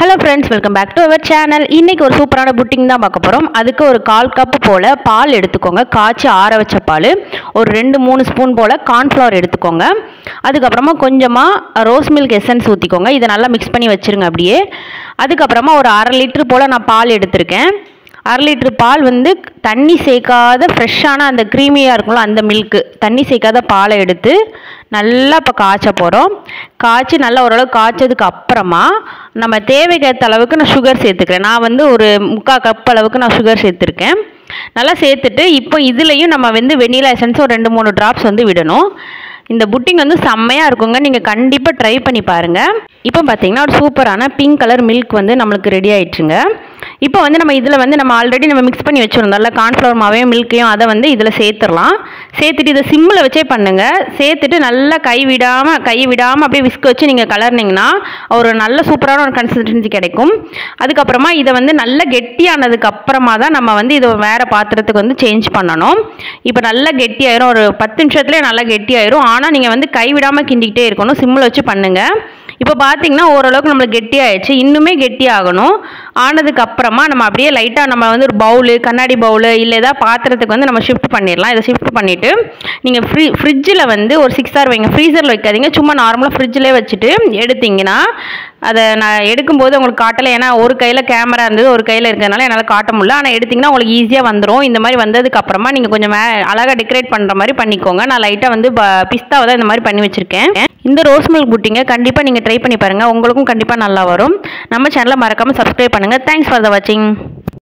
hello friends welcome back to our channel இன்றைக்கி ஒரு சூப்பரான புட்டிங் தான் பார்க்க போகிறோம் அதுக்கு ஒரு கால் கப்பு போல் பால் எடுத்துக்கோங்க காய்ச்சி ஆற வச்ச பால் ஒரு ரெண்டு மூணு ஸ்பூன் போல் கார்ன்ஃப்ளவர் எடுத்துக்கோங்க அதுக்கப்புறமா கொஞ்சமாக ரோஸ் மில்க் எசன்ஸ் ஊற்றிக்கோங்க இதை நல்லா மிக்ஸ் பண்ணி வச்சுருங்க அப்படியே அதுக்கப்புறமா ஒரு அரை லிட்டர் போல் நான் பால் எடுத்திருக்கேன் அரை லிட்ரு பால் வந்து தண்ணி சேர்க்காத ஃப்ரெஷ்ஷான அந்த க்ரீமியாக இருக்கும்ல அந்த மில்க்கு தண்ணி சேர்க்காத பாலை எடுத்து நல்லா இப்போ காய்ச்ச போகிறோம் காய்ச்சி நல்லா ஓரளவு காய்ச்சதுக்கு அப்புறமா நம்ம தேவைக்கேற்ற அளவுக்கு நான் சுகர் சேர்த்துக்கிறேன் நான் வந்து ஒரு முக்கால் கப் அளவுக்கு நான் சுகர் சேர்த்துருக்கேன் நல்லா சேர்த்துட்டு இப்போ இதுலேயும் நம்ம வந்து வெண்ணிலா எசன்ஸ் ஒரு ரெண்டு மூணு ட்ராப்ஸ் வந்து விடணும் இந்த புட்டிங் வந்து செம்மையாக இருக்குங்க நீங்கள் கண்டிப்பாக ட்ரை பண்ணி பாருங்கள் இப்போ பார்த்தீங்கன்னா ஒரு சூப்பரான பிங்க் கலர் மில்க் வந்து நம்மளுக்கு ரெடி ஆயிடுச்சுங்க இப்போ வந்து நம்ம இதில் வந்து நம்ம ஆல்ரெடி நம்ம மிக்ஸ் பண்ணி வச்சுருந்தோம்ல கார்ன்ஃப்ளவர் மாவையும் மில்க்கையும் அதை வந்து இதில் சேர்த்துடலாம் சேர்த்துட்டு இதை சிம்மில் வச்சே பண்ணுங்கள் சேர்த்துட்டு நல்லா கை விடாமல் கை விடாமல் அப்படியே விஸ்க் வச்சு நீங்கள் கலர்னிங்கன்னா ஒரு நல்ல சூப்பரான ஒரு கன்சிஸ்டன்சி கிடைக்கும் அதுக்கப்புறமா இதை வந்து நல்ல கெட்டியானதுக்கு அப்புறமா தான் நம்ம வந்து இதை வேறு பாத்திரத்துக்கு வந்து சேஞ்ச் பண்ணணும் இப்போ நல்லா கெட்டியாயிரும் ஒரு பத்து நிமிஷத்துலேயே நல்லா கெட்டியாயிரும் ஆனால் நீங்கள் வந்து கை விடாமல் கிண்டிக்கிட்டே இருக்கணும் சிம்மில் வச்சு பண்ணுங்கள் இப்போ பார்த்தீங்கன்னா ஓரளவுக்கு நம்மளுக்கு கெட்டியாயிடுச்சு இன்னுமே கெட்டியாகணும் ஆனதுக்கு அப்புறமா நம்ம அப்படியே லைட்டாக நம்ம வந்து ஒரு பவுலு கண்ணாடி பவுலு இல்லை ஏதாவது பாத்திரத்துக்கு வந்து நம்ம ஷிஃப்ட் பண்ணிடலாம் இதை ஷிஃப்ட் பண்ணிவிட்டு நீங்கள் ஃப்ரீ ஃப்ரிட்ஜில் வந்து ஒரு சிக்ஸ் ஹவர் வைங்க ஃப்ரீசரில் வைக்காதீங்க சும்மா நார்மலாக ஃப்ரிட்ஜிலே வச்சுட்டு எடுத்தீங்கன்னா அதை நான் எடுக்கும்போது உங்களுக்கு காட்டலை ஏன்னா ஒரு கையில் கேமரா இருந்தது ஒரு கையில் இருக்கிறதுனால என்னால் காட்ட முடியல ஆனால் எடுத்திங்கன்னா உங்களுக்கு ஈஸியாக வந்துடும் இந்த மாதிரி வந்ததுக்கு அப்புறமா நீங்கள் கொஞ்சம் மே அழகாக டெக்கரேட் பண்ணுற மாதிரி பண்ணிக்கோங்க நான் லைட்டாக வந்து பிஸ்தாவை தான் இந்த மாதிரி பண்ணி வச்சுருக்கேன் இந்த ரோஸ் மில்க் புட்டிங்க கண்டிப்பாக நீங்கள் ட்ரை பண்ணி பாருங்கள் உங்களுக்கும் கண்டிப்பாக நல்லா வரும் நம்ம சேனலை மறக்காமல் சப்ஸ்கிரைப் பண்ணுங்கள் தேங்க்ஸ் ஃபார் த வாட்சிங்